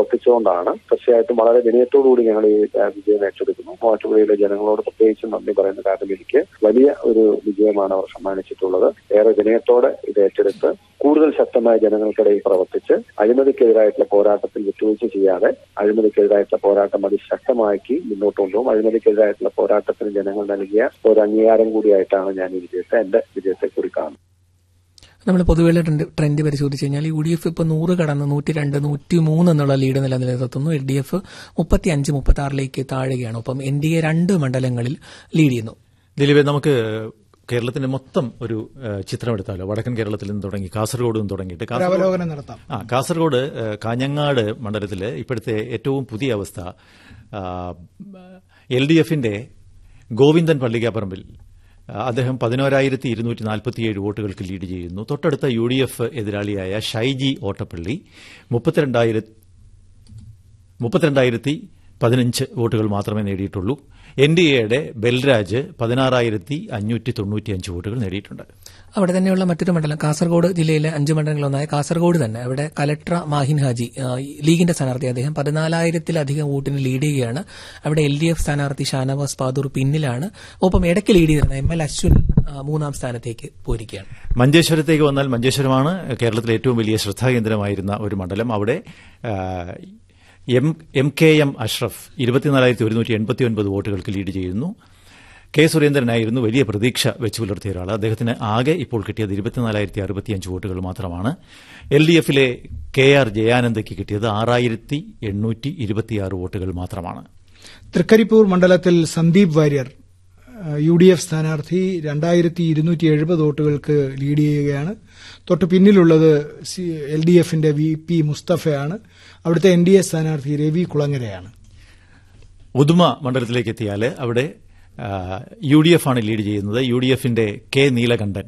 പ്രവർത്തിച്ചുകൊണ്ടാണ് തീർച്ചയായിട്ടും വളരെ വിനയത്തോടുകൂടി ഞങ്ങൾ ഈ ആ, വിജയം ഏറ്റെടുക്കുന്നു മൂവാറ്റുപുഴയിലെ ജനങ്ങളോട് പ്രത്യേകിച്ചും നന്ദി പറയുന്ന കാരണം എനിക്ക് വലിയ ഒരു വിജയമാണ് അവർ സമ്മാനിച്ചിട്ടുള്ളത് ഏറെ വിനയത്തോടെ ഇത് ഏറ്റെടുത്ത് കൂടുതൽ ശക്തമായ ജനങ്ങൾക്കിടയിൽ പ്രവർത്തിച്ച് അഴിമതിക്കെതിരായിട്ടുള്ള പോരാട്ടത്തിൽ വിട്ടുവീഴ്ച ചെയ്യാതെ അഴിമതിക്കെതിരായിട്ടുള്ള പോരാട്ടം അതിശക്തമാക്കി മുന്നോട്ട് കൊണ്ടുപോകും അഴിമതിക്കെതിരായിട്ടുള്ള പോരാട്ടത്തിന് ജനങ്ങൾ നൽകിയ ഒരു അംഗീകാരം കൂടിയായിട്ടാണ് ഞാൻ ഈ വിജയത്തെ എന്റെ വിജയത്തെ കുറി കാണുന്നത് നമ്മൾ പൊതുവെയുള്ള ട്രെൻഡ് ട്രെൻഡ് പരിശോധിച്ച് കഴിഞ്ഞാൽ യു ഡി എഫ് ഇപ്പോൾ നൂറ് കടന്ന് നൂറ്റി രണ്ട് നൂറ്റി മൂന്ന് എന്നുള്ള ലീഡ് നില നിലനിർത്തുന്നു എൽ ഡി എഫ് മുപ്പത്തി അഞ്ച് മുപ്പത്തി ആറിലേക്ക് താഴുകയാണ് ഒപ്പം എൻ ഡി എ രണ്ട് മണ്ഡലങ്ങളിൽ ലീഡ് ചെയ്യുന്നു ദിലീപേ നമുക്ക് കേരളത്തിന്റെ മൊത്തം ഒരു ഏഹ്, ചിത്രം എടുത്താലോ വടക്കൻ കേരളത്തിൽ നിന്ന് തുടങ്ങി കാസർഗോഡ് നിന്ന് തുടങ്ങിയിട്ട് ഒരു കാസർഗോഡ് അവലോകനം നടത്താം ആ കാസർഗോഡ് ഏഹ്, കാഞ്ഞങ്ങാട് മണ്ഡലത്തിലെ ഇപ്പോഴത്തെ ഏറ്റവും പുതിയ അവസ്ഥ എൽ ഡി എഫിന്റെ ഗോവിന്ദൻ പള്ളിക്കാപ്പറമ്പിൽ ആ, അദ്ദേഹം പതിനോരായിരത്തി ഇരുന്നൂറ്റി നാൽപ്പത്തിയേഴ് വോട്ടുകൾക്ക് ലീഡ് ചെയ്യുന്നു തൊട്ടടുത്ത യു ഡി എഫ് എതിരാളിയായ ഷൈജി ഓട്ടപ്പള്ളി മുപ്പത്തിരണ്ടായിരത്തി മുപ്പത്തിരണ്ടായിരത്തി പതിനഞ്ച് വോട്ടുകൾ മാത്രമേ നേടിയിട്ടുള്ളൂ എൻ ഡി എയുടെ ബൽരാജ് പതിനാറായിരത്തി അഞ്ഞൂറ്റി തൊണ്ണൂറ്റിയഞ്ച് വോട്ടുകൾ നേടിയിട്ടുണ്ട് അവിടെ തന്നെയുള്ള മറ്റൊരു മണ്ഡലം കാസർഗോഡ് ജില്ലയിലെ അഞ്ച് മണ്ഡലങ്ങളൊന്നായ കാസർഗോഡ് തന്നെ അവിടെ കലക്ടർ മാഹിൻ ഹാജി ആ, ലീഗിന്റെ സ്ഥാനാർത്ഥി അദ്ദേഹം പതിനാലായിരത്തിലധികം വോട്ടിന് ലീഡ് ചെയ്യുകയാണ് അവിടെ എൽ ഡി എഫ് സ്ഥാനാർത്ഥി ഷാനവാസ് പാദൂർ പിന്നിലാണ് ഒപ്പം ഇടയ്ക്ക് ലീഡ് ചെയ്തിരുന്ന എം എൽ അശ്വിൻ ആ, മൂന്നാം സ്ഥാനത്തേക്ക് പോയിരിക്കുകയാണ് മഞ്ചേശ്വരത്തേക്ക് വന്നാൽ മഞ്ചേശ്വരമാണ് കേരളത്തിലെ ഏറ്റവും വലിയ ശ്രദ്ധാകേന്ദ്രമായിരുന്ന ഒരു മണ്ഡലം അവിടെ ആ, M M K M Ashraf ഇരുപത്തിനാലായിരത്തി ഒരുന്നൂറ്റി എൺപത്തി ഒൻപത് വോട്ടുകൾക്ക് ലീഡ് ചെയ്യുന്നു കെ സുരേന്ദ്രനായിരുന്നു വലിയ പ്രതീക്ഷ വെച്ചു പുലർത്തിയ ഒരാൾ അദ്ദേഹത്തിന് ആകെ ഇപ്പോൾ കിട്ടിയത് ഇരുപത്തിനാലായിരത്തി അറുപത്തിയഞ്ച് വോട്ടുകൾ മാത്രമാണ് എൽ ഡി എഫിലെ കെ ആർ ജയാനന്ദയ്ക്ക് കിട്ടിയത് ആറായിരത്തി എണ്ണൂറ്റി ഇരുപത്തിയാറ് വോട്ടുകൾ മാത്രമാണ് തൃക്കരിപ്പൂർ മണ്ഡലത്തിൽ Sandeep Warrier U D F സ്ഥാനാർത്ഥി രണ്ടായിരത്തി ഇരുന്നൂറ്റി എഴുപത് വോട്ടുകൾക്ക് ലീഡ് ചെയ്യുകയാണ് തൊട്ട് പിന്നിലുള്ളത് എൽ ഡി എഫിന്റെ വി പി മുസ്തഫയാണ് അവിടുത്തെ എൻ ഡി എ സ്ഥാനാർത്ഥി രവി കുളങ്ങരയാണ് ഉദുമ മണ്ഡലത്തിലേക്ക് എത്തിയാൽ അവിടെ യു ഡി എഫ് ആണ് ലീഡ് ചെയ്യുന്നത് യു ഡി എഫിന്റെ കെ നീലകണ്ഠൻ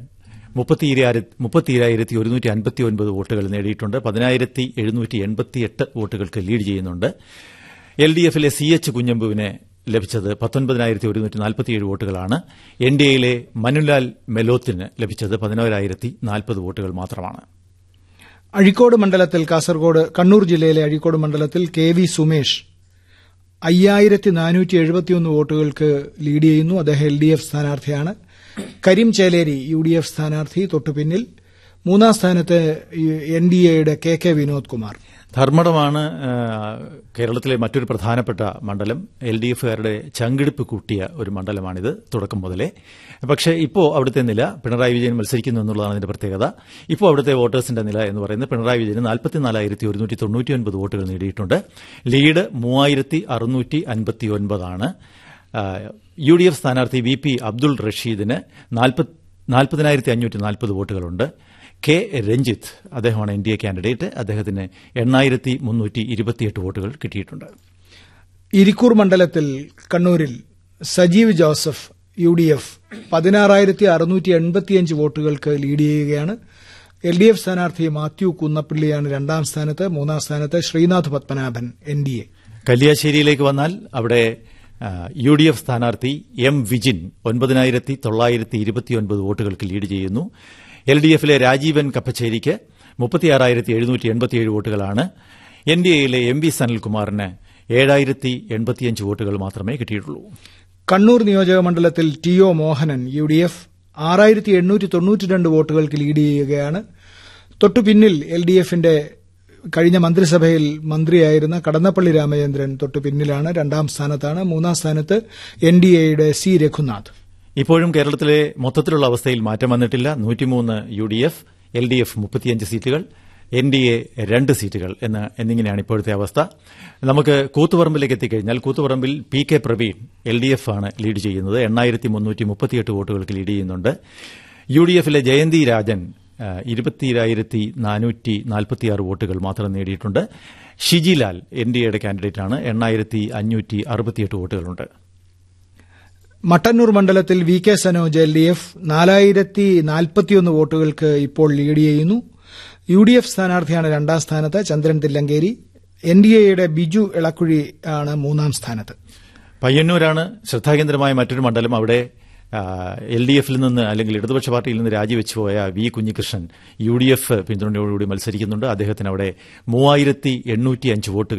മുപ്പത്തിരായിരത്തി ഒരുന്നൂറ്റി അൻപത്തി ഒൻപത് വോട്ടുകൾ നേടിയിട്ടുണ്ട് പതിനായിരത്തി എഴുന്നൂറ്റി എൺപത്തിയെട്ട് വോട്ടുകൾക്ക് ലീഡ് ചെയ്യുന്നുണ്ട് എൽ ഡി എഫിലെ സി എച്ച് കുഞ്ഞമ്പുവിനെ ലഭിച്ചത് പത്തൊൻപതിനായിരത്തി ഒരുന്നൂറ്റി നാൽപ്പത്തിയേഴ് വോട്ടുകളാണ് എൻ ഡി എയിലെ മനുലാൽ മെലോത്തിന് ലഭിച്ചത് പതിനോരായിരത്തി നാൽപ്പത് വോട്ടുകൾ മാത്രമാണ് അഴീക്കോട് മണ്ഡലത്തിൽ കാസർഗോഡ് കണ്ണൂർ ജില്ലയിലെ അഴീക്കോട് മണ്ഡലത്തിൽ കെ വി സുമേഷ് അയ്യായിരത്തി നാനൂറ്റി എഴുപത്തിയൊന്ന് വോട്ടുകൾക്ക് ലീഡ് ചെയ്യുന്നു അദ്ദേഹം എൽ ഡി എഫ് സ്ഥാനാർത്ഥിയാണ് Kareem Chelery U D F സ്ഥാനാർത്ഥി തൊട്ടുപിന്നിൽ മൂന്നാം സ്ഥാനത്ത് എൻ ഡി എയുടെ കെ കെ വിനോദ് കുമാർ ധർമ്മടമാണ് ആ, കേരളത്തിലെ മറ്റൊരു പ്രധാനപ്പെട്ട മണ്ഡലം എൽ ഡി എഫുകാരുടെ ചങ്കിടിപ്പ് കൂട്ടിയ ഒരു മണ്ഡലമാണിത് തുടക്കം മുതലേ പക്ഷേ ഇപ്പോൾ അവിടുത്തെ നില പിണറായി വിജയൻ മത്സരിക്കുന്നു എന്നുള്ളതാണ് അതിന്റെ പ്രത്യേകത ഇപ്പോൾ അവിടുത്തെ വോട്ടേഴ്സിന്റെ നില എന്ന് പറയുന്നത് പിണറായി വിജയന് നാൽപ്പത്തിനാലായിരത്തി ഒരുന്നൂറ്റി തൊണ്ണൂറ്റിയൊൻപത് വോട്ടുകൾ നേടിയിട്ടുണ്ട് ലീഡ് മൂവായിരത്തി അറുന്നൂറ്റി അൻപത്തി ഒൻപതാണ് യു ഡി എഫ് സ്ഥാനാർത്ഥി വി പി അബ്ദുൾ റഷീദിന് നാൽപ്പതിനായിരത്തി അഞ്ഞൂറ്റി നാൽപ്പത് വോട്ടുകളുണ്ട് കെ രഞ്ജിത്ത് അദ്ദേഹമാണ് എൻ ഡി എ കാൻഡിഡേറ്റ് അദ്ദേഹത്തിന് എണ്ണായിരത്തി മുന്നൂറ്റി ഇരുപത്തിയെട്ട് വോട്ടുകൾ കിട്ടിയിട്ടുണ്ട് ഇരിക്കൂർ മണ്ഡലത്തിൽ കണ്ണൂരിൽ Sajeev Joseph U D F പതിനാറായിരത്തി അറുന്നൂറ്റി എൺപത്തിയഞ്ച് വോട്ടുകൾക്ക് ലീഡ് ചെയ്യുകയാണ് എൽ ഡി എഫ് സ്ഥാനാർത്ഥി മാത്യു കുന്നപ്പള്ളിയാണ് രണ്ടാം സ്ഥാനത്ത് മൂന്നാം സ്ഥാനത്ത് Sreenath Padmanabhan N D A കല്യാശ്ശേരിയിലേക്ക് വന്നാൽ അവിടെ യു ഡി എഫ് സ്ഥാനാർത്ഥി എം വിജിൻ ഒൻപതിനായിരത്തി തൊള്ളായിരത്തി ഇരുപത്തിയൊൻപത് വോട്ടുകൾക്ക് ലീഡ് ചെയ്യുന്നു എൽ ഡി എഫിലെ രാജീവൻ കപ്പച്ചേരിക്ക് മുപ്പത്തിയാറായിരത്തി എഴുന്നൂറ്റി എൺപത്തിയേഴ് വോട്ടുകളാണ് എൻ ഡി എയിലെ എം വി സനൽകുമാറിന് ഏഴായിരത്തി എൺപത്തിയഞ്ച് വോട്ടുകൾ മാത്രമേ കിട്ടിയിട്ടുള്ളൂ കണ്ണൂർ നിയോജക മണ്ഡലത്തിൽ T O Mohanan U D F ആറായിരത്തി എണ്ണൂറ്റി തൊണ്ണൂറ്റിരണ്ട് വോട്ടുകൾക്ക് ലീഡ് ചെയ്യുകയാണ് തൊട്ടുപിന്നിൽ എൽ ഡി എഫിന്റെ കഴിഞ്ഞ മന്ത്രിസഭയിൽ മന്ത്രിയായിരുന്ന കടന്നപ്പള്ളി രാമചന്ദ്രൻ തൊട്ടു പിന്നിലാണ് രണ്ടാം സ്ഥാനത്താണ് മൂന്നാം സ്ഥാനത്ത് എൻ ഡി എയുടെ സി രഘുനാഥ് ഇപ്പോഴും കേരളത്തിലെ മൊത്തത്തിലുള്ള അവസ്ഥയിൽ മാറ്റം വന്നിട്ടില്ല നൂറ്റിമൂന്ന് U D F L D F മുപ്പത്തിയഞ്ച് സീറ്റുകൾ എൻ ഡി എ രണ്ട് സീറ്റുകൾ എന്ന് എന്നിങ്ങനെയാണ് ഇപ്പോഴത്തെ അവസ്ഥ നമുക്ക് കൂത്തുപറമ്പിലേക്ക് എത്തിക്കഴിഞ്ഞാൽ കൂത്തുപറമ്പിൽ P K Praveen L D F ആണ് ലീഡ് ചെയ്യുന്നത് എണ്ണായിരത്തി മുന്നൂറ്റി മുപ്പത്തിയെട്ട് വോട്ടുകൾക്ക് ലീഡ് ചെയ്യുന്നുണ്ട് യു ഡി എഫിലെ ജയന്തി രാജൻ ഇരുപത്തിരായിരത്തി നാനൂറ്റി നാൽപ്പത്തിയാറ് വോട്ടുകൾ മാത്രം നേടിയിട്ടുണ്ട് ഷിജിലാൽ എൻ ഡി എയുടെ കാൻഡിഡേറ്റാണ് എണ്ണായിരത്തി അഞ്ഞൂറ്റി അറുപത്തിയെട്ട് വോട്ടുകളുണ്ട് മട്ടന്നൂർ മണ്ഡലത്തിൽ V K Sanoj L D F നാലായിരത്തി നാൽപ്പത്തിയൊന്ന് വോട്ടുകൾക്ക് ഇപ്പോൾ ലീഡ് ചെയ്യുന്നു യു ഡി എഫ് സ്ഥാനാർത്ഥിയാണ് രണ്ടാം സ്ഥാനത്ത് ചന്ദ്രൻ തില്ലങ്കേരി എൻ ഡി എയുടെ ബിജു ഇളക്കുഴി ആണ് മൂന്നാം സ്ഥാനത്ത് പയ്യന്നൂരാണ് ശ്രദ്ധാകേന്ദ്രമായ മറ്റൊരു മണ്ഡലം അവിടെ എൽ ഡി എഫിൽ നിന്ന് അല്ലെങ്കിൽ ഇടതുപക്ഷ പാർട്ടിയിൽ നിന്ന് രാജിവെച്ചു പോയ V Kunhikrishnan U D F പിന്തുണയോടുകൂടി മത്സരിക്കുന്നുണ്ട് അദ്ദേഹത്തിന് അവിടെ മൂവായിരത്തി എണ്ണൂറ്റി അഞ്ച് വോട്ടുകൾ